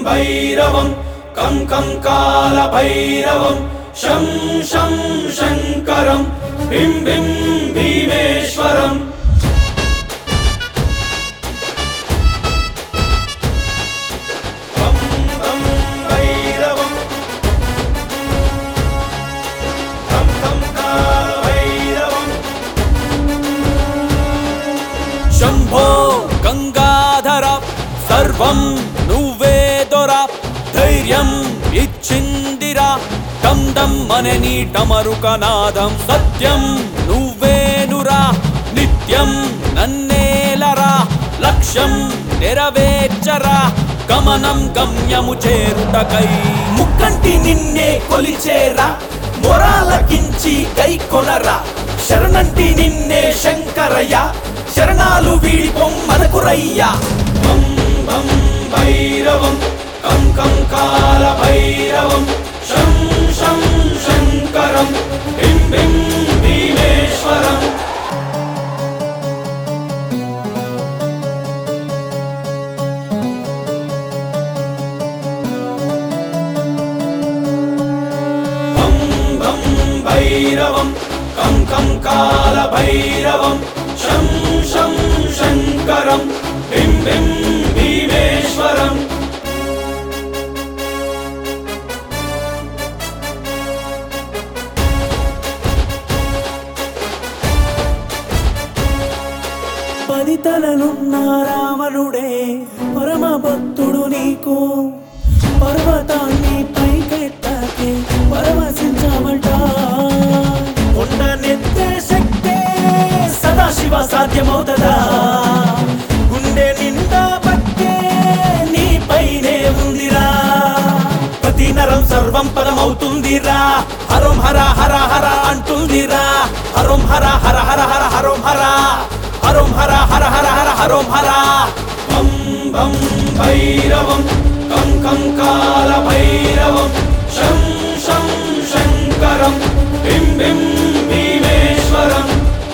భైరవం కం కం కాల భైరవం శం శం శంకరం బిం బిం భీమేశ్వరం కం కం భైరవం కం కం కాల భైరవం శంభో గంగాధర సర్వం నువ్వే దొర ధైర్యం ఇచ్చిందిరా దమ్ దమ్ అనే నీ టమరుకనాదం సత్యం నువ్వేనురా నిత్యం నన్నేలరా లక్ష్యం నెరవేర్చరా గమనం గమ్యము చేరుటకై ముక్కంటి నిన్నే కొలిచేరా మొరాలకించి కై కొనరా శరణంటి నిన్నే శంకరయ్య శరణాలు వీడి పొమ్మనకురయ్యా బం బం భైరవం కం కం కాల భైరవం శం శం శంకరం బిం బిం భీమేశ్వరం బం బం భైరవం కం కం కాల భైరవం శం శం శంకరం బిం బిం భీమేశ్వరం పది తలలున్న రావణుడే పరమ భక్తుడు నీకు పర్వతాన్ని పైకెత్తకే పరవశించమంట కొండ నెత్తే శక్తే సదాశివ సాధ్యమవుతదా గుండె నిండా భక్తే నీపైనే ఉందిరా ప్రతి నరం సర్వం పరమవుతుందిరా హరం హర హర హర అంటుందిరా హరం హర హర హర హర హరం హర హరం హర హర హర హర హరం హర బం బం భైరవం కం కం కాల భైరవం శం శం శంకరం బిం బిం భీమేశ్వరం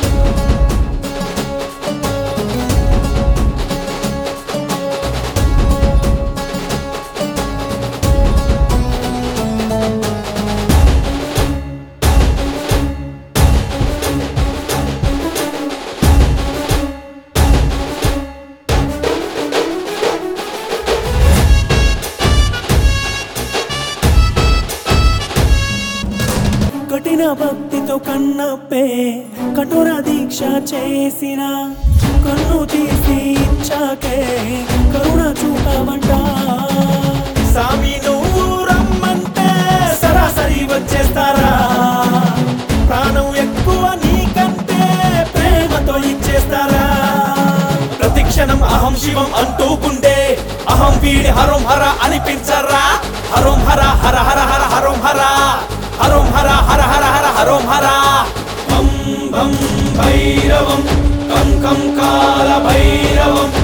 కఠిన భక్తితో కన్నప్పే కఠోర దీక్ష చేసిన కన్ను తీసి ఇచ్చాకే కరుణ చూపమంట సామి నువ్వు రమ్మంటే సరాసరి వచ్చేస్తారా ప్రాణం ఎక్కువ నీకంటే ప్రేమతో ఇచ్చేస్తారా ప్రతిక్షణం అహం శివం అంటూ గుండే అహం వీడి హరం హర అనిపించరా హరం హర హర హర హర హరం హర హరం హర హర హర హర హరం హర బం బం భైరవం కం కం కాల భైరవం